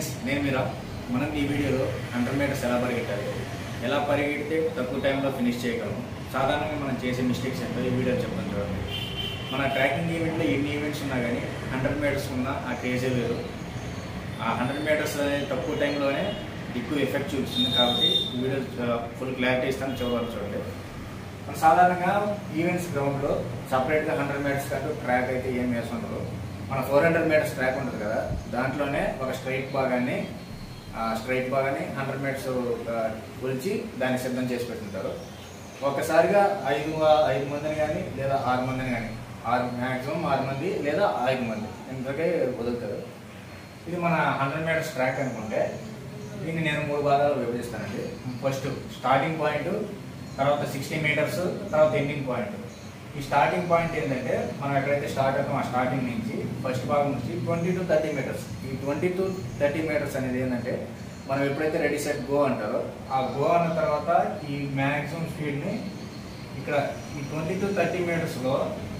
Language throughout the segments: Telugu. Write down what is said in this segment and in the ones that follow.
ఫ్రెండ్స్ నేను మీరా మనం ఈ వీడియోలో హండ్రెడ్ మీటర్స్ ఎలా పరిగెట్టాలి ఎలా పరిగెడితే తక్కువ టైంలో ఫినిష్ చేయగలం సాధారణంగా మనం చేసే మిస్టేక్స్ ఏంటో ఈ వీడియో చెప్తాను చూడండి మన ట్రాకింగ్ ఈవెంట్లో ఎన్ని ఈవెంట్స్ ఉన్నా కానీ హండ్రెడ్ మీటర్స్ ఉన్న ఆ క్రేజే వేరు ఆ హండ్రెడ్ మీటర్స్ అనేది తక్కువ టైంలోనే ఎక్కువ ఎఫెక్ట్ చూపిస్తుంది కాబట్టి ఈ వీడియో ఫుల్ క్లారిటీ ఇస్తాను చూడాలి చూడండి మన సాధారణంగా ఈవెంట్స్ గ్రౌండ్లో సపరేట్గా హండ్రెడ్ మీటర్స్ కంటూ ట్రాక్ అయితే ఏం వేస్తుండదు మన ఫోర్ హండ్రెడ్ మీటర్స్ ట్రాక్ ఉంటుంది కదా దాంట్లోనే ఒక స్ట్రైట్ భాగాన్ని స్ట్రైట్ భాగాన్ని హండ్రెడ్ మీటర్స్ కొలిచి దాన్ని సిద్ధం చేసి పెట్టుంటారు ఒక్కసారిగా ఐదు ఐదు మందిని కానీ లేదా ఆరు మందిని కానీ ఆరు మ్యాక్సిమం ఆరు మంది లేదా ఐదు మంది ఇంతకే వదులుతారు ఇది మన హండ్రెడ్ మీటర్స్ ట్రాక్ అనుకుంటే దీన్ని నేను మూడు భాగాలు విభజిస్తానండి ఫస్ట్ స్టార్టింగ్ పాయింట్ తర్వాత సిక్స్టీ మీటర్స్ తర్వాత ఎండింగ్ పాయింట్ ఈ స్టార్టింగ్ పాయింట్ ఏంటంటే మనం ఎక్కడైతే స్టార్ట్ అవుతాం ఆ స్టార్టింగ్ నుంచి ఫస్ట్ భాగం నుంచి ట్వంటీ టు థర్టీ మీటర్స్ ఈ ట్వంటీ టు థర్టీ మీటర్స్ అనేది ఏంటంటే మనం ఎప్పుడైతే రెడీ సెట్ గో అంటారో ఆ గో అన్న తర్వాత ఈ మ్యాక్సిమం స్పీడ్ని ఇక్కడ ఈ ట్వంటీ టు థర్టీ మీటర్స్లో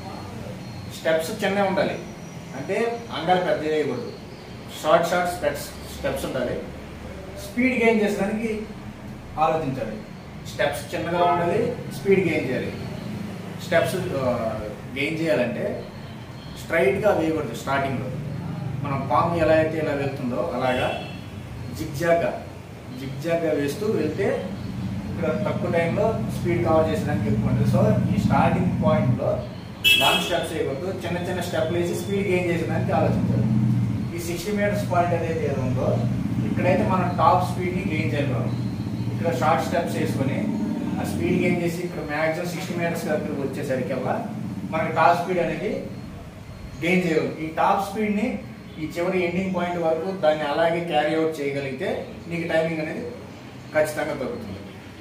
స్టెప్స్ చిన్నగా ఉండాలి అంటే అంగాలు పెద్ద చేయకూడదు షార్ట్ షార్ట్ స్టెప్స్ స్టెప్స్ ఉండాలి స్పీడ్ గెయిన్ చేసడానికి ఆలోచించాలి స్టెప్స్ చిన్నగా ఉండాలి స్పీడ్ గెయిన్ చేయాలి స్టెప్స్ గెయిన్ చేయాలంటే స్ట్రైట్గా వేయకూడదు స్టార్టింగ్లో మనం పాము ఎలా అయితే ఇలా వెళ్తుందో అలాగా జిగ్జాగ్గా జిగ్జాగ్గా వేస్తూ వెళ్తే ఇక్కడ తక్కువ టైంలో స్పీడ్ కవర్ చేసడానికి ఎక్కువ ఉంటుంది సో ఈ స్టార్టింగ్ పాయింట్లో లాంగ్ స్టెప్స్ వేయకూడదు చిన్న చిన్న స్టెప్లు వేసి స్పీడ్ గెయిన్ చేసేదానికి ఆలోచించాలి ఈ సిక్స్టీ మీటర్స్ పాయింట్ ఏదైతే ఏదో ఉందో ఇక్కడైతే మనం టాప్ స్పీడ్ని గెయిన్ చేయగలం ఇక్కడ షార్ట్ స్టెప్స్ వేసుకొని ఆ స్పీడ్ గెయిన్ చేసి ఇక్కడ మ్యాక్సిమం సిక్స్టీ మీటర్స్ దగ్గరికి వచ్చేసరికల్లా మనకి టాప్ స్పీడ్ అనేది గెయిన్ చేయగలం ఈ టాప్ స్పీడ్ని ఈ చివరి ఎండింగ్ పాయింట్ వరకు దాన్ని అలాగే క్యారీ అవుట్ చేయగలిగితే నీకు టైమింగ్ అనేది ఖచ్చితంగా దొరుకుతుంది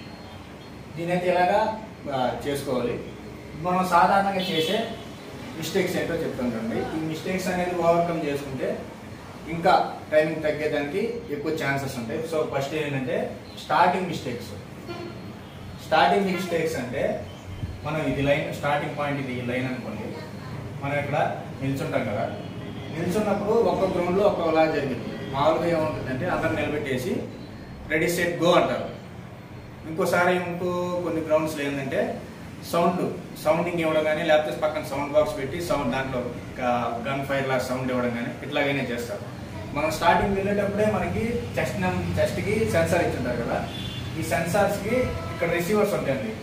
దీనైతే ఇలాగా ఆ, చేసుకోవాలి మనం సాధారణంగా చేసే మిస్టేక్స్ ఏంటో చెప్తాను చూడండి ఈ మిస్టేక్స్ అనేది ఓవర్కమ్ చేసుకుంటే ఇంకా టైమింగ్ తగ్గేదానికి ఎక్కువ ఛాన్సెస్ ఉంటాయి సో ఫస్ట్ ఏంటంటే స్టార్టింగ్ మిస్టేక్స్ స్టార్టింగ్ మిస్టేక్స్ అంటే మనం ఇది లైన్ స్టార్టింగ్ పాయింట్ ఇది ఈ లైన్ అనుకోండి మనం ఇక్కడ నిల్చుంటాం కదా నిల్చున్నప్పుడు ఒక్కొక్క గ్రౌండ్లో ఒక్కొక్కలా జరిగింది మామూలుగా ఏముంటుందంటే అందరు నిలబెట్టేసి రెడీ సెట్ గో అంటారు ఇంకోసారి ఇంకో కొన్ని గ్రౌండ్స్లో ఏంటంటే సౌండ్ సౌండింగ్ ఇవ్వడం కానీ లేకపోతే పక్కన సౌండ్ బాక్స్ పెట్టి సౌండ్ దాంట్లో గన్ ఫైర్ లా సౌండ్ ఇవ్వడం కానీ ఇట్లాగైనా చేస్తారు మనం స్టార్టింగ్ వెళ్ళేటప్పుడే మనకి చెస్ట్ చెస్ట్కి సెన్సార్ ఇచ్చింటారు కదా ఈ సెన్సార్స్కి ఇక్కడ రిసీవర్స్ ఉంటాయండి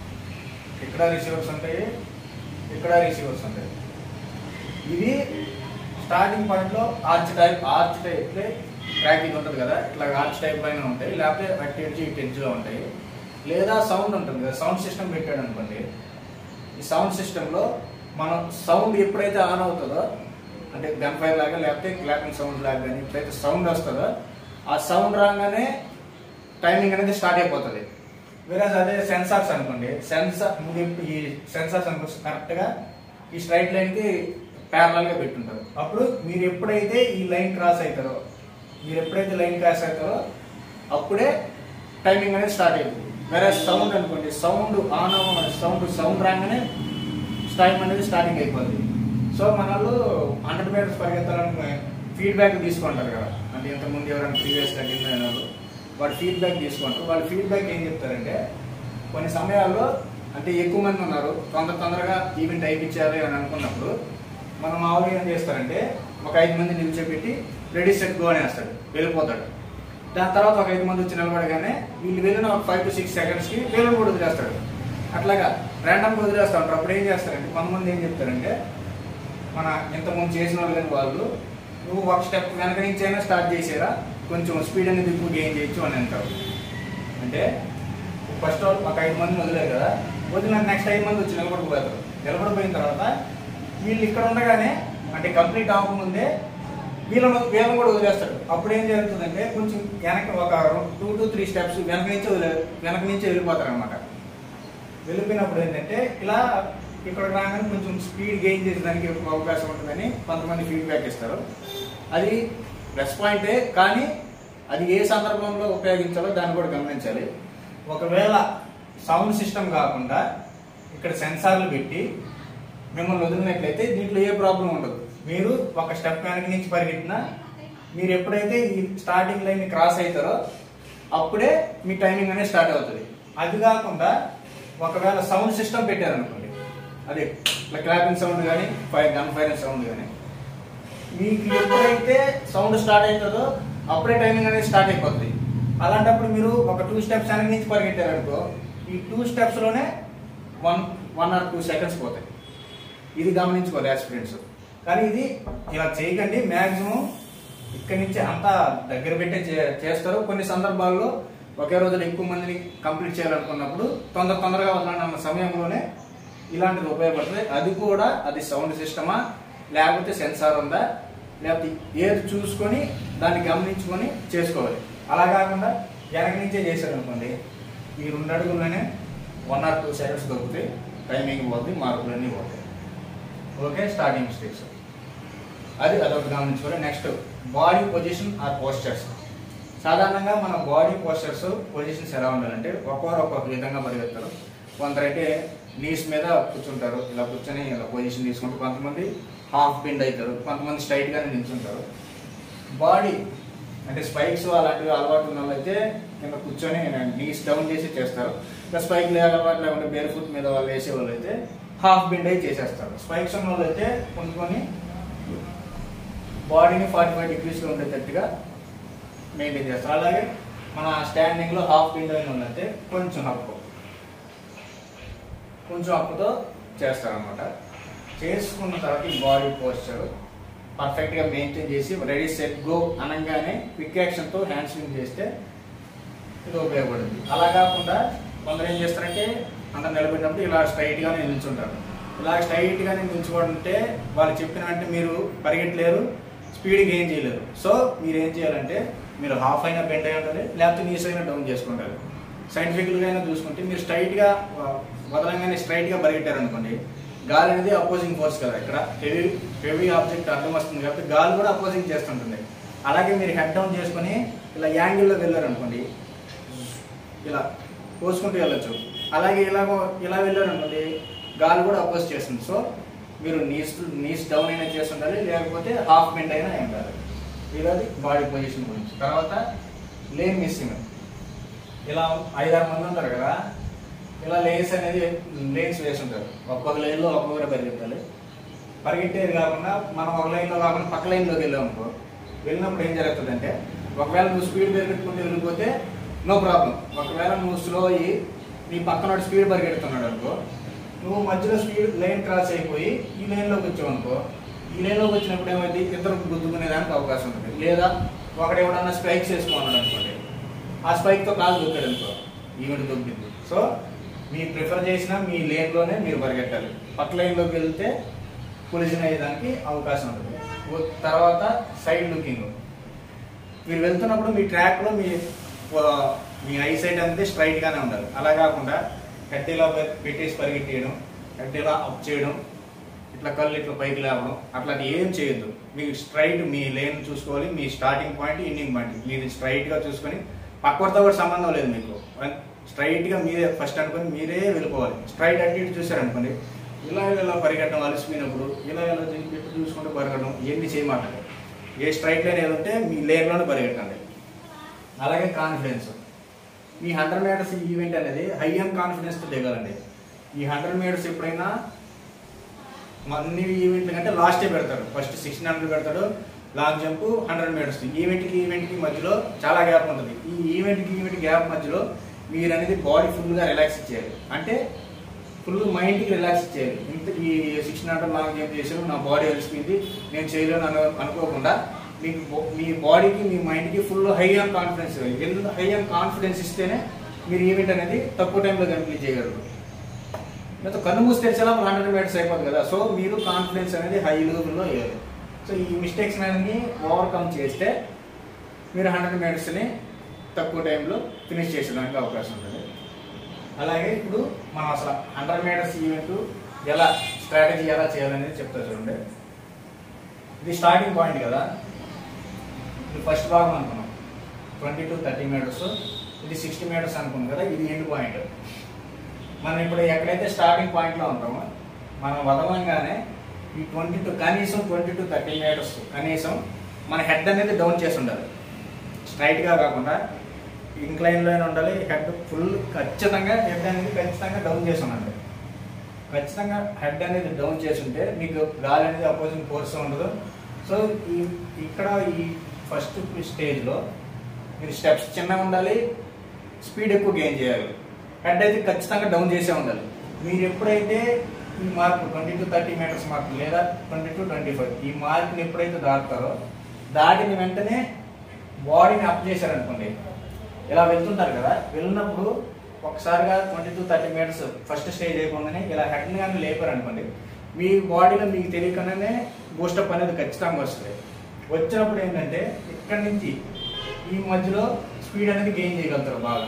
ఇక్కడ రిసీవర్స్ ఉంటాయి ఇక్కడ రిసీవర్స్ ఉంటాయి ఇది స్టార్టింగ్ పాయింట్ లో arch type arch type tracking ఉంటుంది కదా ఇట్లా ఆర్చ్ టైప్ పైన ఉంటాయి లేకపోతే అటు ఎడ్జ్ ఇటు ఎడ్జ్లో ఉంటాయి లేదా సౌండ్ ఉంటుంది కదా సౌండ్ సిస్టమ్ పెట్టాడు అనుకోండి ఈ సౌండ్ సిస్టంలో మనం సౌండ్ ఎప్పుడైతే ఆన్ అవుతుందో అంటే గన్ ఫైర్ లాగా లేకపోతే క్లాపింగ్ సౌండ్ లాగా కానీ ఎప్పుడైతే సౌండ్ వస్తుందో ఆ సౌండ్ రాగానే టైమింగ్ అనేది స్టార్ట్ అయిపోతుంది వేరే అదే సెన్సార్స్ అనుకోండి సెన్సార్ ఈ సెన్సార్స్ అనుకో కరెక్ట్గా ఈ స్ట్రైట్ లైన్కి ప్యారలల్ గా పెట్టుంటారు అప్పుడు మీరు ఎప్పుడైతే ఈ లైన్ క్రాస్ అవుతారో మీరు ఎప్పుడైతే లైన్ క్రాస్ అవుతారో అప్పుడే టైమింగ్ అనేది స్టార్ట్ అయింది వేరే సౌండ్ అనుకోండి సౌండ్ ఆన్ అవ్వ సౌండ్ సౌండ్ రాగానే టైం అనేది స్టార్టింగ్ అయిపోద్ది సో మన వాళ్ళు హండ్రెడ్ మీటర్స్ పరిగెత్తాలని ఫీడ్బ్యాక్ తీసుకుంటారు కదా అంటే ఇంతకుముందు ఎవరైనా ప్రీవియస్ కంటిన్యూ అయిన వాళ్ళు వాడు ఫీడ్బ్యాక్ తీసుకుంటారు వాళ్ళ ఫీడ్బ్యాక్ ఏం చెప్తారంటే కొన్ని సమయాల్లో అంటే ఎక్కువ మంది ఉన్నారు తొందర తొందరగా ఈవెంట్ అయిపించాలి అని అనుకున్నప్పుడు మనం మామూలుగా ఏం చేస్తారంటే ఒక ఐదు మంది నిల్చోబెట్టి రెడీ సెట్ గో అనేస్తాడు వెళ్ళిపోతాడు దాని తర్వాత ఒక ఐదు మంది వచ్చి నిలబడగానే వీళ్ళు వెళ్ళిన ఒక ఫైవ్ టు సిక్స్ సెకండ్స్కి వీళ్ళని కూడా వదిలేస్తాడు అట్లాగా ర్యాండమ్గా వదిలేస్తూ ఉంటారు అప్పుడు ఏం చేస్తారంటే కొంతమంది ఏం చెప్తారంటే మన ఇంతకుముందు చేసిన వాళ్ళు కానీ వాళ్ళు నువ్వు ఒక స్టెప్ వెనక నుంచి అయినా స్టార్ట్ చేసేరా కొంచెం స్పీడ్ అనేది ఎక్కువ గెయిన్ చేయొచ్చు అని అంటారు అంటే ఫస్ట్ ఒక ఐదు మంది వదిలేరు కదా వదిలిన నెక్స్ట్ ఐదు మంది వచ్చి నిలబడిపోతారు నిలబడిపోయిన తర్వాత వీళ్ళు ఇక్కడ ఉండగానే అంటే కంప్లీట్ అవ్వకముందే వీళ్ళను వీళ్ళని కూడా వదిలేస్తాడు అప్పుడు ఏం జరుగుతుందంటే కొంచెం వెనక ఒక టూ టు త్రీ స్టెప్స్ వెనక నుంచి వదిలే వెనక నుంచి వెళ్ళిపోతారు అనమాట వెళ్ళిపోయినప్పుడు ఏంటంటే ఇలా ఇక్కడ రాగానే కొంచెం స్పీడ్ గెయిన్ చేసేదానికి ఎక్కువ అవకాశం ఉంటుందని కొంతమంది ఫీడ్బ్యాక్ ఇస్తారు అది ప్లస్ పాయింటే కానీ అది ఏ సందర్భంలో ఉపయోగించాలో దాన్ని కూడా గమనించాలి ఒకవేళ సౌండ్ సిస్టమ్ కాకుండా ఇక్కడ సెన్సార్లు పెట్టి మిమ్మల్ని వదిలినట్లయితే దీంట్లో ఏ ప్రాబ్లం ఉండదు మీరు ఒక స్టెప్ వెనక నుంచి పరిగెట్టినా మీరు ఎప్పుడైతే ఈ స్టార్టింగ్ లైన్ క్రాస్ అవుతారో అప్పుడే మీ టైమింగ్ అనేది స్టార్ట్ అవుతుంది అది కాకుండా ఒకవేళ సౌండ్ సిస్టమ్ పెట్టారనుకోండి అదే ఇట్లా క్లాపింగ్ సౌండ్ కానీ ఫైర్ గన్ ఫైర్ సౌండ్ కానీ మీకు ఎప్పుడైతే సౌండ్ స్టార్ట్ అవుతుందో అప్పుడే టైమింగ్ అనేది స్టార్ట్ అయిపోతుంది అలాంటప్పుడు మీరు ఒక టూ స్టెప్స్ వెనక నుంచి పరిగెట్టారనుకో ఈ టూ స్టెప్స్లోనే one one or two seconds పోతాయి ఇది గమనించుకోవాలి యాస్పిరెంట్స్ కానీ ఇది ఇలా చేయకండి మ్యాక్సిమం ఇక్కడి నుంచి అంతా దగ్గర పెట్టే చే- చేస్తారు కొన్ని సందర్భాల్లో ఒకే రోజులో ఎక్కువ మందిని కంప్లీట్ చేయాలనుకున్నప్పుడు తొందర తొందరగా వదలన్న సమయంలోనే ఇలాంటిది ఉపయోగపడుతుంది అది కూడా అది సౌండ్ సిస్టమా లేకపోతే సెన్సార్ ఉందా లేకపోతే ఏది చూసుకొని దాన్ని గమనించుకొని చేసుకోవాలి అలా కాకుండా వెనక నుంచే చేశారు అనుకోండి ఈ రెండు అడుగుల్లోనే వన్ ఆర్ టూ సెకండ్స్ దొరుకుతాయి టైమింగ్ పోతుంది మార్కులన్నీ పోతాయి ఓకే స్టార్టింగ్ మిస్టేక్స్ అది అదొకటి గమనించుకోవాలి next body position or postures సాధారణంగా మన బాడీ పోస్చర్స్ పొజిషన్స్ ఎలా ఉండాలంటే ఒక్కొక్కరు ఒక్కొక్క విధంగా పరిగెత్తారు కొందరైతే నీస్ మీద కూర్చుంటారు ఇలా కూర్చొని ఇలా పొజిషన్ తీసుకుంటారు కొంతమంది హాఫ్ బెండ్ అవుతారు కొంతమంది స్ట్రైట్గానే నిల్చుంటారు బాడీ అంటే స్పైక్స్ అలాంటివి అలవాటు ఉన్న వాళ్ళైతే కింద కూర్చొని నీస్ డౌన్ చేసి చేస్తారు ఇంకా స్పైక్ లేక అలవాటు లేకుంటే బేర్ ఫుట్ మీద వాళ్ళు వేసే వాళ్ళు అయితే హాఫ్ బెండ్ అయి చేసేస్తారు స్పైక్స్ ఉన్న వాళ్ళు అయితే కొనుక్కొని బాడీని ఫార్టీ ఫైవ్ డిగ్రీస్లో ఉండేటట్టుగా మెయింటైన్ చేస్తారు అలాగే మన స్టాండింగ్లో హాఫ్ బెండ్ అయిన వాళ్ళైతే కొంచెం హక్కు కొంచెం అప్పుతో చేస్తారనమాట చేసుకున్న తర్వాత ఈ బాడీ పోస్చర్ పర్ఫెక్ట్గా మెయింటైన్ చేసి రెడీ సెట్ గో అనగానే క్విక్ యాక్షన్తో హ్యాండ్ స్వింగ్ చేస్తే ఇది ఉపయోగపడుతుంది అలా కాకుండా కొందరు ఏం చేస్తారంటే అందరు నిలబెట్టినప్పుడు ఇలా స్ట్రైట్గానే నిల్చుంటారు ఇలా స్ట్రైట్గానే నిల్చుకుంటే వాళ్ళు చెప్పిన వెంటనే మీరు పరిగెట్టలేరు స్పీడ్ గెయిన్ చేయలేరు సో మీరు ఏం చేయాలంటే మీరు హాఫ్ అయినా బెండ్ అయి ఉండాలి లేకపోతే నీస్ అయినా డౌన్ చేసుకుంటారు సైంటిఫిక్గా అయినా చూసుకుంటే మీరు స్ట్రైట్గా వదలంగానే స్ట్రైట్గా పరిగెట్టారు అనుకోండి గాలి అనేది అపోజింగ్ ఫోర్స్ కదా ఇక్కడ హెవీ హెవీ ఆబ్జెక్ట్ అర్థం వస్తుంది కాబట్టి గాలి కూడా అపోజింగ్ చేస్తుంటుంది అలాగే మీరు హెడ్ డౌన్ చేసుకొని ఇలా యాంగిల్లో వెళ్ళారు అనుకోండి ఇలా పోసుకుంటూ వెళ్ళొచ్చు అలాగే ఇలా ఇలా వెళ్ళారు అనుకోండి గాలి కూడా అపోజ్ చేస్తుంది సో మీరు నీస్ నీస్ డౌన్ అయినా చేసి ఉండాలి లేకపోతే హాఫ్ బెండ్ అయినా అయి ఉండాలి ఇది బాడీ పొజిషన్ గురించి తర్వాత లేన్ మిస్సింగ్ ఇలా ఐదారు మంది ఉంటారు కదా ఇలా లేన్స్ అనేది లేన్స్ వేసి ఉంటారు ఒక్కొక్క లైన్లో ఒక్కొక్కరు పరిగెత్తాలి పరిగెట్టేది కాకుండా మనం ఒక లైన్లో కాకుండా పక్క లైన్లోకి వెళ్ళాం అనుకో వెళ్ళినప్పుడు ఏం జరుగుతుందంటే ఒకవేళ నువ్వు స్పీడ్ పరిగెట్టుకుంటూ వెళ్ళిపోతే నో ప్రాబ్లం ఒకవేళ నువ్వు స్లో అయ్యి నీ పక్కన స్పీడ్ పరిగెడుతున్నాడు అనుకో నువ్వు మధ్యలో స్పీడ్ లైన్ క్రాస్ అయిపోయి ఈ లైన్లోకి వచ్చావు అనుకో ఈ లైన్లోకి వచ్చినప్పుడు ఏమైంది ఇద్దరు గుద్దుకునేదానికి అవకాశం ఉంటుంది లేదా ఒకడు ఎవడన్నా స్పైక్స్ వేసుకున్నాడు అనుకోండి ఆ స్పైక్తో కాలు దొక్కాడు అనుకో ఈవెంట్ దొబ్బింది సో మీరు ప్రిఫర్ చేసిన మీ లేన్లోనే మీరు పరిగెట్టాలి పక్క లైన్లోకి వెళ్తే కొలిజన్ అయ్యేదానికి అవకాశం ఉంటుంది ఓ- తర్వాత సైడ్ లుకింగ్ మీరు వెళ్తున్నప్పుడు మీ ట్రాక్లో మీ ఆ, మీ ఐ సైడ్ అంతే స్ట్రైట్గానే ఉండాలి అలా కాకుండా హెడ్ ఇలా పె- పెట్టేసి పరిగెట్టేయడం హెడ్ ఇలా అప్ చేయడం ఇట్లా కళ్ళు ఇట్లా పైకి లేవడం అట్లాంటి ఏం చేయొద్దు మీకు స్ట్రైట్ మీ లేన్ చూసుకోవాలి మీ స్టార్టింగ్ పాయింట్ ఎండింగ్ పాయింట్ మీరు స్ట్రైట్గా చూసుకొని పక్కవరితో కూడా సంబంధం లేదు మీకు స్ట్రైట్గా మీరే ఫస్ట్ అనుకొని మీరే వెళ్ళిపోవాలి స్ట్రైట్ అటు ఇటు చూసారనుకోండి ఇలా ఇలా పరిగెట్టడం అలసిపోయినప్పుడు ఇలా ఇలా తిరిగి ఇటు చూసుకుంటూ పరిగెట్టడం ఇవన్నీ చేయమాకండి ఏ స్ట్రైట్ లైన్ ఏదంటే మీ లేన్లోనే పరిగెట్టండి అలాగే కాన్ఫిడెన్స్ ఈ హండ్రెడ్ మీటర్స్ ఈవెంట్ అనేది హై అండ్ కాన్ఫిడెన్స్తో దిగాలండి ఈ హండ్రెడ్ మీటర్స్ ఎప్పుడైనా అన్ని ఈవెంట్ల కంటే లాస్టే పెడతాడు ఫస్ట్ సిక్స్టీన్ హండ్రెడ్ పెడతాడు లాంగ్ జంప్ హండ్రెడ్ మీటర్స్ ఈవెంట్కి ఈవెంట్కి మధ్యలో చాలా గ్యాప్ ఉంటుంది ఈ ఈవెంట్కి ఈవెంట్ గ్యాప్ మధ్యలో మీరు అనేది బాడీ ఫుల్గా రిలాక్స్ ఇచ్చేయాలి అంటే ఫుల్ మైండ్కి రిలాక్స్ ఇచ్చేయాలి ఇంత ఈ సిక్స్టీన్ హండ్రెడ్ లాంగ్ జంప్ చేసాను నా బాడీ అలసిపోయింది నేను చేయలేను అను అనుకోకుండా మీకు బో- మీ బాడీకి మీ మైండ్కి ఫుల్ హై అండ్ కాన్ఫిడెన్స్ ఎంత హై అండ్ కాన్ఫిడెన్స్ ఇస్తేనే మీరు ఈవెంట్ అనేది తక్కువ టైంలో కంప్లీట్ చేయగలరు లేకపోతే కన్ను మూసి తెరిచేలా హండ్రెడ్ మీటర్స్ అయిపోతుంది కదా సో మీరు కాన్ఫిడెన్స్ అనేది హై లెవెల్లో వేయాలి సో ఈ మిస్టేక్స్ అనేది ఓవర్కమ్ చేస్తే మీరు హండ్రెడ్ మీటర్స్ని తక్కువ టైంలో ఫినిష్ చేసేదానికి అవకాశం ఉంటుంది అలాగే ఇప్పుడు మనం అసలు హండ్రెడ్ మీటర్స్ ఈవెంట్ ఎలా స్ట్రాటజీ ఎలా చేయాలనేది చెప్తా చూడండి ఇది స్టార్టింగ్ పాయింట్ కదా ఇది ఫస్ట్ భాగం అనుకున్నాం ట్వంటీ టు థర్టీ మీటర్స్ ఇది సిక్స్టీ మీటర్స్ అనుకున్నాం కదా ఇది ఎండ్ పాయింట్ మనం ఇప్పుడు ఎక్కడైతే స్టార్టింగ్ పాయింట్లో ఉంటామో మనం వదలంగానే ఈ ట్వంటీ టు కనీసం ట్వంటీ టు థర్టీ మీటర్స్ కనీసం మన హెడ్ అనేది డౌన్ చేసి ఉండాలి స్ట్రైట్గా కాకుండా ఇంక్లైన్లోనే ఉండాలి హెడ్ ఫుల్ ఖచ్చితంగా హెడ్ అనేది ఖచ్చితంగా డౌన్ చేసి ఉండాలి ఖచ్చితంగా హెడ్ అనేది డౌన్ చేసి ఉంటే మీకు గాలి అనేది అపోజింగ్ ఫోర్స్ ఉండదు సో ఈ ఇక్కడ ఈ ఫస్ట్ స్టేజ్లో మీరు స్టెప్స్ చిన్నగా ఉండాలి స్పీడ్ ఎక్కువ గెయిన్ చేయాలి హెడ్ అయితే ఖచ్చితంగా డౌన్ చేసే ఉండాలి మీరు ఎప్పుడైతే ఈ mark twenty to thirty meters mark లేదా ట్వంటీ టు ట్వంటీ ఫైవ్ ఈ మార్క్ని ఎప్పుడైతే దాటుతారో దాటిన వెంటనే బాడీని అప్ చేశారనుకోండి ఇలా వెళ్తుంటారు కదా వెళ్ళినప్పుడు ఒకసారిగా twenty to thirty meters first stage అయిపోగానే ఇలా హెడ్ని కానీ లేపారనుకోండి మీ బాడీలో మీకు తెలియకుండానే బూస్టప్ అనేది ఖచ్చితంగా వస్తుంది వచ్చినప్పుడు ఏంటంటే ఇక్కడి నుంచి ఈ మధ్యలో స్పీడ్ అనేది గెయిన్ చేయగలుగుతారు బాగా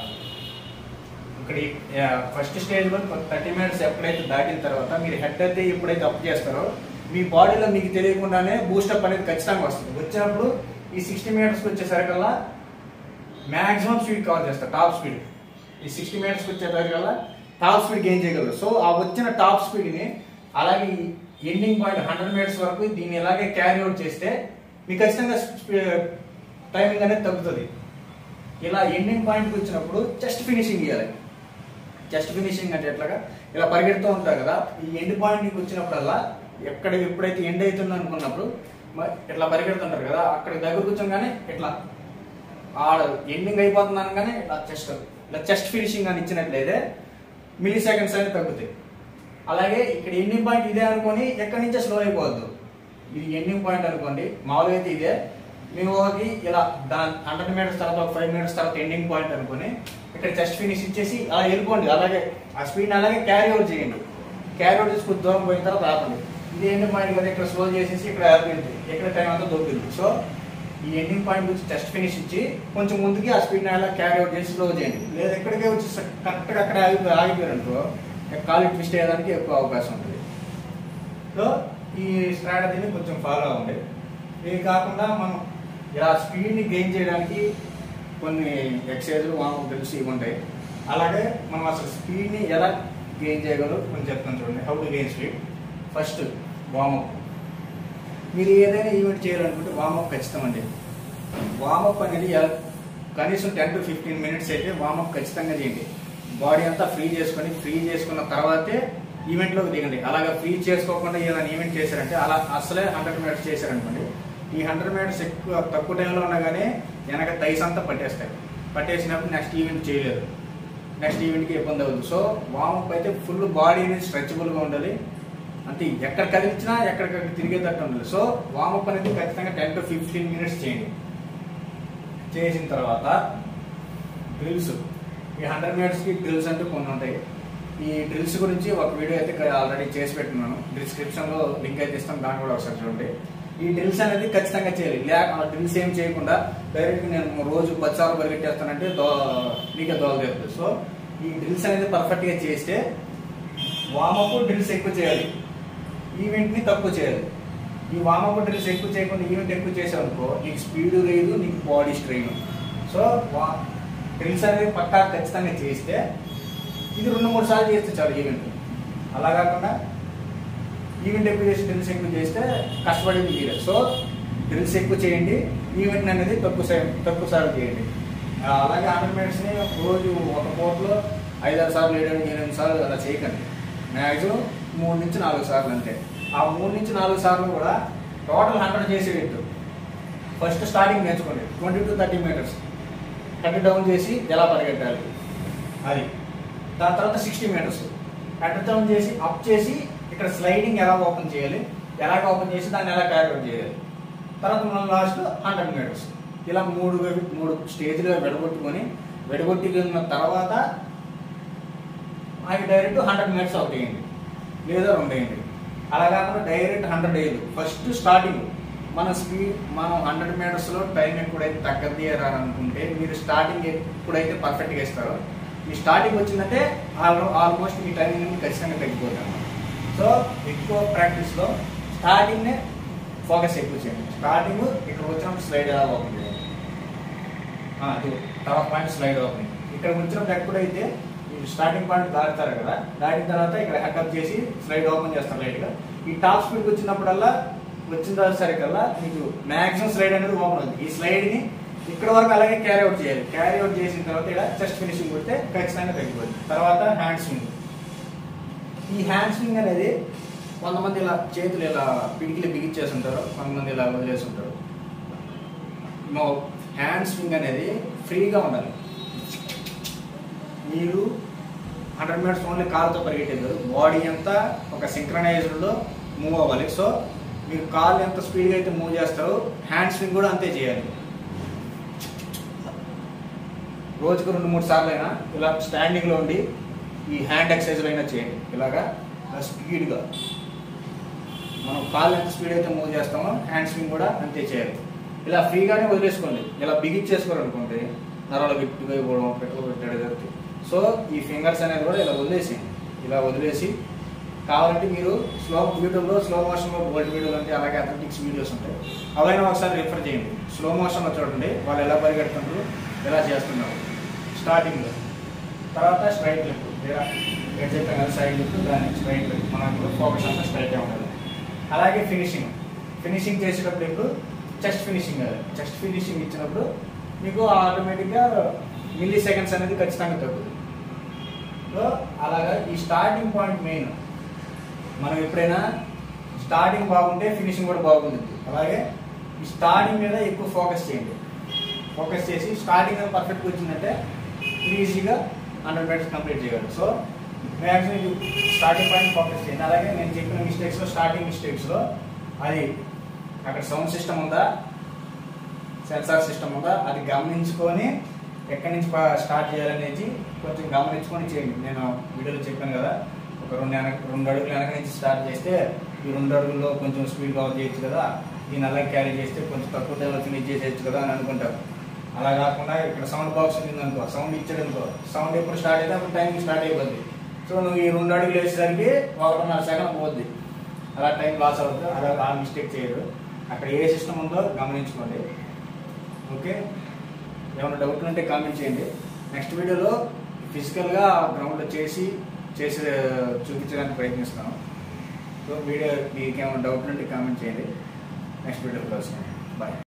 ఇక్కడ ఫస్ట్ స్టేజ్లో థర్టీ మినిట్స్ ఎప్పుడైతే దాటిన తర్వాత మీరు హెడ్ అయితే ఎప్పుడైతే అప్ చేస్తారో మీ బాడీలో మీకు తెలియకుండానే బూస్టప్ అనేది ఖచ్చితంగా వస్తుంది వచ్చినప్పుడు ఈ సిక్స్టీ మీటర్స్కి వచ్చేసరికల్లా మ్యాక్సిమం స్పీడ్ కవర్ చేస్తారు టాప్ స్పీడ్ ఈ సిక్స్టీ మీటర్స్కి వచ్చేసరికల్లా టాప్ స్పీడ్ గెయిన్ చేయగలరు సో ఆ వచ్చిన టాప్ స్పీడ్ని అలాగే ఎండింగ్ పాయింట్ హండ్రెడ్ మీటర్స్ వరకు దీన్ని ఇలాగే క్యారీ అవుట్ చేస్తే మీకు ఖచ్చితంగా టైమింగ్ అనేది తగ్గుతుంది ఇలా ఎండింగ్ పాయింట్కి వచ్చినప్పుడు చెస్ట్ ఫినిషింగ్ ఇవ్వాలి చెస్ట్ ఫినిషింగ్ అంటే ఎట్లాగా ఇలా పరిగెడుతూ ఉంటారు కదా ఈ ఎండ్ పాయింట్కి వచ్చినప్పుడల్లా ఎక్కడ ఎప్పుడైతే ఎండ్ అవుతుందో అనుకున్నప్పుడు మ- ఇట్లా పరిగెడుతుంటారు కదా అక్కడ దగ్గర కూర్చోగానే ఇట్లా ఆడ ఎండింగ్ అయిపోతుంది అనగానే ఇట్లా చెస్ట్ ఇలా చెస్ట్ ఫినిషింగ్ అని ఇచ్చినట్లయితే మిల్లీ సెకండ్స్ అనేది తగ్గుతాయి అలాగే ఇక్కడ ఎండింగ్ పాయింట్ ఇదే అనుకొని ఎక్కడి నుంచే స్లో అయిపోవద్దు ఇది ఎండింగ్ పాయింట్ అనుకోండి మామూలుగా అయితే ఇదే మేము ఒకటి ఇలా దాని హండ్రెడ్ మీటర్స్ తర్వాత ఒక ఫైవ్ మినిట్స్ తర్వాత ఎండింగ్ పాయింట్ అనుకొని ఇక్కడ చెస్ట్ ఫినిష్ ఇచ్చేసి అలా వెళ్ళిపోండి అలాగే ఆ స్పీడ్ అలాగే క్యారీ అవుట్ చేయండి క్యారీ అవుట్ చేసి కొద్ది దూరం పోయిన తర్వాత ఆపండి ఇది ఎండింగ్ పాయింట్ కదా ఇక్కడ స్లో చేసేసి ఇక్కడ ఆపేయండి ఇక్కడ టైం అంతా దొరుకుతుంది సో ఈ ఎండింగ్ పాయింట్ వచ్చి టెస్ట్ ఫినిష్ ఇచ్చి కొంచెం ముందుకి ఆ స్పీడ్ అలా క్యారీ అవుట్ చేసి స్లో చేయండి లేదా ఎక్కడికే వచ్చి కరెక్ట్గా అక్కడ ఆగి ఆగిపోయారనుకో కాలు ట్విస్ట్ అయ్యేదానికి ఎక్కువ అవకాశం ఉంటుంది సో ఈ స్ట్రాటజీని కొంచెం ఫాలో అవ్వండి ఇది కాకుండా మనం ఇలా స్పీడ్ని గెయిన్ చేయడానికి కొన్ని ఎక్సర్సైజ్లు వామప్ డ్రిల్స్ ఇవి ఉంటాయి అలాగే మనం అసలు స్పీడ్ని ఎలా గెయిన్ చేయగలరో కొంచెం చెప్తాను చూడండి how to gain speed first warm up మీరు ఏదైనా ఈవెంట్ చేయాలనుకుంటే వామప్ ఖచ్చితమండి వామప్ అనేది ఎల- కనీసం టెన్ టు ఫిఫ్టీన్ మినిట్స్ అయితే వామప్ ఖచ్చితంగా చేయండి బాడీ అంతా ఫ్రీ చేసుకొని ఫ్రీ చేసుకున్న తర్వాతే ఈవెంట్లోకి దిగండి అలాగా ఫ్రీ చేసుకోకుండా ఏదైనా ఈవెంట్ చేశారంటే అలా అసలే హండ్రెడ్ మినిట్స్ చేశారనుకోండి ఈ హండ్రెడ్ మినిట్స్ ఎక్కువ తక్కువ టైంలో ఉండగానే వెనక తైస్ అంతా పట్టేస్తాయి పట్టేసినప్పుడు నెక్స్ట్ ఈవెంట్ చేయలేరు నెక్స్ట్ ఈవెంట్కి ఇబ్బంది అవుతుంది సో వామప్ అయితే ఫుల్ బాడీ అనేది స్ట్రెచబుల్గా ఉండాలి అంటే ఎక్కడ కదిలించినా ఎక్కడికక్కడ తిరిగేటట్టు ఉండాలి సో వామప్ అనేది ఖచ్చితంగా టెన్ టు ఫిఫ్టీన్ మినిట్స్ చేయండి చేసిన తర్వాత డ్రిల్స్ ఈ హండ్రెడ్ మినిట్స్కి డ్రిల్స్ అంటూ కొన్ని ఉంటాయి ఈ డ్రిల్స్ గురించి ఒక వీడియో అయితే ఆల్రెడీ చేసి పెట్టున్నాను డిస్క్రిప్షన్లో లింక్ అయితే ఇస్తాను దాన్ని కూడా ఒకసారి చూడండి ఈ డ్రిల్స్ అనేది ఖచ్చితంగా చేయాలి లేక ఆ డ్రిల్స్ ఏం చేయకుండా డైరెక్ట్ నేను రోజు పది సార్లు పరిగెట్టేస్తానంటే దో నీకే దోల తీరుతుంది సో ఈ డ్రిల్స్ అనేది పర్ఫెక్ట్గా చేస్తే వామప్ డ్రిల్స్ ఎక్కువ చేయాలి ఈవెంట్ని తక్కువ చేయాలి ఈ వామప్ డ్రిల్స్ ఎక్కువ చేయకుండా ఈవెంట్ ఎక్కువ చేసావు అనుకో నీకు స్పీడ్ లేదు నీకు బాడీ స్ట్రెయిన్ సో వా డ్రిల్స్ అనేది పక్కా ఖచ్చితంగా చేస్తే ఇది రెండు మూడు సార్లు చేస్తే చాలు ఈవెంట్ అలా కాకుండా ఈవెంట్ ఎక్కువ చేసి డ్రిల్స్ ఎక్కువ చేస్తే కష్టపడేది మీరే సో డ్రిల్స్ ఎక్కువ చేయండి ఈవెంట్ అనేది తక్కువ సే- తక్కువ సార్లు చేయండి ఆ, అలాగే హండ్రెడ్ మినిట్స్ని రోజు ఒక పోట్లో ఐదారు సార్లు ఏడు ఎనిమిది సార్లు అలా చేయకండి మ్యాక్సిమం మూడు నుంచి నాలుగు సార్లు అంతే ఆ మూడు నుంచి నాలుగు సార్లు కూడా టోటల్ హండ్రెడ్ చేసేటట్టు ఫస్ట్ స్టార్టింగ్ నేర్చుకోండి twenty to thirty meters head down చేసి ఎలా పరిగెట్టాలి అది దాని తర్వాత సిక్స్టీ మీటర్స్ హెడ్ డౌన్ చేసి అప్ చేసి ఇక్కడ స్లైడింగ్ ఎలా ఓపెన్ చేయాలి ఎలాగ ఓపెన్ చేసి దాన్ని ఎలా క్యారీ అవుట్ చేయాలి తర్వాత మనం లాస్ట్ హండ్రెడ్ మీటర్స్ ఇలా మూడు వె- మూడు స్టేజ్లుగా విడగొట్టుకొని విడగొట్టుకున్న తర్వాత అవి డైరెక్ట్ హండ్రెడ్ మినిట్స్ అవుట్ వేయండి లేదా రెండు వేయండి అలా కాకుండా డైరెక్ట్ హండ్రెడ్ వేయదు ఫస్ట్ స్టార్టింగ్ మన స్పీడ్ మనం హండ్రెడ్ మీటర్స్లో టైం ఎప్పుడైతే తగ్గది అనుకుంటే మీరు స్టార్టింగ్ ఎప్పుడైతే పర్ఫెక్ట్గా ఇస్తారో మీ స్టార్టింగ్ వచ్చిందంటే ఆల్- ఆల్మోస్ట్ మీ టైం అనేది ఖచ్చితంగా తగ్గిపోతుంది అన్నమాట సో ఎక్కువ ప్రాక్టీస్లో స్టార్టింగ్నే ఫోకస్ ఎక్కువ చేయండి స్టార్టింగ్ ఇక్కడ వచ్చినప్పుడు స్లైడ్ ఎలా ఓపెన్ చేయండి ఆ, ఇది తర్వాత పాయింట్ స్లైడ్ ఓపెనింగ్ ఇక్కడ వచ్చినప్పుడు ఎప్పుడైతే మీరు స్టార్టింగ్ పాయింట్ దాటుతారు కదా దాటిన తర్వాత ఇక్కడ హెడ్అప్ చేసి స్లైడ్ ఓపెన్ చేస్తారు లైట్గా ఈ టాప్ స్పీడ్కి వచ్చినప్పుడల్లా వచ్చిన తర్వాత సరికల్లా మీకు మ్యాక్సిమం స్లైడ్ అనేది ఓపెన్ అవుతుంది ఈ స్లైడ్ని ఇక్కడ వరకు అలాగే క్యారీ అవుట్ చేయాలి క్యారీ అవుట్ చేసిన తర్వాత ఇక్కడ చెస్ట్ ఫినిషింగ్ కొడితే ఖచ్చితంగా తగ్గిపోతుంది తర్వాత హ్యాండ్ స్వింగ్ ఈ హ్యాండ్ స్వింగ్ అనేది కొంతమంది ఇలా చేతులు ఇలా పిడికిలు బిగించేసి ఉంటారు కొంతమంది ఇలా వదిలేసి ఉంటారు నో హ్యాండ్ స్వింగ్ అనేది ఫ్రీగా ఉండాలి మీరు హండ్రెడ్ మీటర్స్ ఓన్లీ కాలుతో పరిగెట్టేది బాడీ అంతా ఒక సింక్రనైజ్డ్లో మూవ్ అవ్వాలి సో మీరు కాళ్ళు ఎంత స్పీడ్గా అయితే మూవ్ చేస్తారో హ్యాండ్ స్వింగ్ కూడా అంతే చేయాలి రోజుకు రెండు మూడు సార్లు అయినా ఇలా స్టాండింగ్లో ఉండి ఈ హ్యాండ్ ఎక్సర్సైజ్లు అయినా చేయండి ఇలాగా ఇలా స్పీడ్గా మనం కాళ్ళు ఎంత స్పీడ్ అయితే మూవ్ చేస్తామో హ్యాండ్ స్వింగ్ కూడా అంతే చేయాలి ఇలా ఫ్రీగానే వదిలేసుకోండి ఇలా బిగించేసుకోవాలనుకోండి నరాలు గట్టిగా ఇవ్వడం పెట్టుకో పెట్టాడు జరుగుతుంది సో ఈ ఫింగర్స్ అనేది కూడా ఇలా వదిలేసి ఇలా వదిలేసి కావాలంటే మీరు స్లో యూట్యూబ్లో స్లో మోషన్లో గోల్డ్ వీడియోలు అంటే అలాగే అథ్లెటిక్స్ వీడియోస్ ఉంటాయి అవైనా ఒకసారి రిఫర్ చేయండి స్లో మోషన్లో చూడండి వాళ్ళు ఎలా పరిగెడుతున్నారు ఎలా చేస్తున్నారు స్టార్టింగ్లో తర్వాత స్ట్రైట్ లిఫ్ట్ ఎట్ చెప్పాను కదా సైడ్ లిఫ్ట్ దాన్ని స్ట్రైట్ లిఫ్ట్ మనకు ఫోకస్ అంతా స్ట్రైట్గా ఉంటుంది అలాగే ఫినిషింగ్ ఫినిషింగ్ చేసేటప్పుడు ఇప్పుడు చెస్ట్ ఫినిషింగ్ కదా చెస్ట్ ఫినిషింగ్ ఇచ్చినప్పుడు మీకు ఆటోమేటిక్గా మిల్లీ సెకండ్స్ అనేది ఖచ్చితంగా తగ్గుతుంది సో అలాగా ఈ స్టార్టింగ్ పాయింట్ మెయిన్ మనం ఎప్పుడైనా స్టార్టింగ్ బాగుంటే ఫినిషింగ్ కూడా బాగుంటుంది అలాగే ఈ స్టార్టింగ్ మీద ఎక్కువ ఫోకస్ చేయండి ఫోకస్ చేసి స్టార్టింగ్ మీద పర్ఫెక్ట్గా వచ్చిందంటే ఈజీగా హండ్రెడ్ మీటర్స్ కంప్లీట్ చేయగలరు సో మ్యాక్సిమం ఇది స్టార్టింగ్ పాయింట్ ఫోకస్ చేయండి అలాగే నేను చెప్పిన మిస్టేక్స్లో స్టార్టింగ్ మిస్టేక్స్లో అది అక్కడ సౌండ్ సిస్టమ్ ఉందా సెన్సార్ సిస్టమ్ ఉందా అది గమనించుకొని ఎక్కడి నుంచి పా- స్టార్ట్ చేయాలనేది కొంచెం గమనించుకొని చేయండి నేను వీడియోలో చెప్పాను కదా ఒక రెండు వెనక రెండు అడుగులు వెనక నుంచి స్టార్ట్ చేస్తే ఈ రెండు అడుగుల్లో కొంచెం స్పీడ్ కవర్ చేయొచ్చు కదా దీని అలాగే క్యారీ చేస్తే కొంచెం తక్కువ టైంలో ఫినిష్ చేసేయచ్చు కదా అని అనుకుంటారు అలా కాకుండా ఇక్కడ సౌండ్ బాక్స్ ఉంది అనుకో సౌండ్ ఇచ్చాడు అనుకో సౌండ్ ఎప్పుడు స్టార్ట్ అయితే అప్పుడు టైం స్టార్ట్ అయిపోద్ది సో నువ్వు ఈ రెండు అడుగులు వేసేసరికి ఒకటిన్నర సెకండ్ పోద్ది అలా టైం లాస్ అవుతుంది అలా ఆ మిస్టేక్ చేయరు అక్కడ ఏ సిస్టమ్ ఉందో గమనించుకోండి ఓకే ఏమైనా డౌట్లు ఉంటే కామెంట్ చేయండి నెక్స్ట్ వీడియోలో ఫిజికల్గా గ్రౌండ్లో చేసి చేసి చూపించడానికి ప్రయత్నిస్తాను సో వీడియో మీకు ఏమైనా డౌట్లు ఉంటే కామెంట్ చేయండి నెక్స్ట్ వీడియోలో కలుసుకుందాం బాయ్